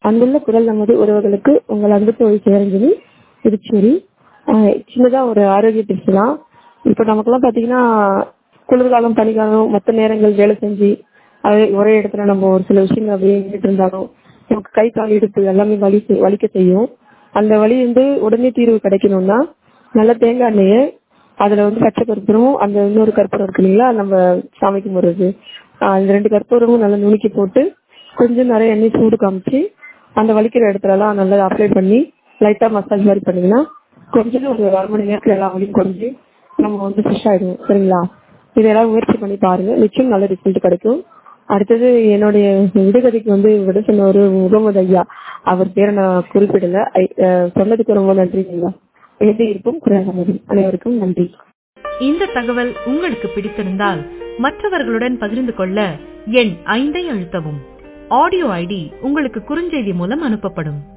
அன்புள்ள குரல் நமது உறவுகளுக்கு உங்கள் அன்பு தோழி சிவரஞ்சனி திருச்சேரி ஆஹ் சின்னதா ஒரு ஆரோக்கிய டிப்ஸ் தான் இப்போ நமக்கெல்லாம் பார்த்தீங்கன்னா குளிர்காலம் பனிக்காலம் மற்ற நேரங்கள் வேலை செஞ்சு அது ஒரே இடத்துல நம்ம ஒரு சில விஷயங்கள் அப்படியே நின்றுட்டு இருந்தாலும் நமக்கு கை கால் இடுப்பு எல்லாமே வலி செய்- வலிக்க செய்யும் அந்த வலி வந்து உடனே தீர்வு கிடைக்கணும்னா நல்ல தேங்காய் எண்ணெயை அதுல வந்து பச்சை கற்பூரமும் அந்த இன்னொரு கற்பூரம் இருக்கு இல்லைங்களா நம்ம சாமிக்கு போடுறது ஆஹ் அந்த ரெண்டு கற்பூரமும் நல்லா நுணுக்கி போட்டு கொஞ்சம் நிறைய எண்ணெய் சூடு காமிச்சு அந்த வலிக்கிற இடத்துலலாம் நல்லா அப்ளை பண்ணி லைட்டா மசாஜ் மாதிரி பண்ணீங்கன்னா கொஞ்சம் ஒரு அரை மணி நேரத்துல எல்லா வலியும் குறைஞ்சு நம்ம வந்து ஃப்ரெஷ் ஆயிடுவோம் சரிங்களா இதெல்லாம் முயற்சி பண்ணி பாருங்க நிச்சயம் நல்ல ரிசல்ட் கிடைக்கும் அடுத்தது என்னுடைய விடுகதைக்கு வந்து விட சொன்ன ஒரு முகமது ஐயா அவர் பேரை நான் குறிப்பிடல ஐ- அஹ் சொன்னதுக்கு ரொம்ப நன்றி ஐயா எழுதி இருக்கும் குரல் நமது அனைவருக்கும் நன்றி இந்த தகவல் உங்களுக்கு பிடித்திருந்தால் மற்றவர்களுடன் பகிர்ந்து கொள்ள எண் ஐந்தை அழுத்தவும் ஆடியோ ஐடி உங்களுக்கு குறுஞ்செய்தி மூலம் அனுப்பப்படும்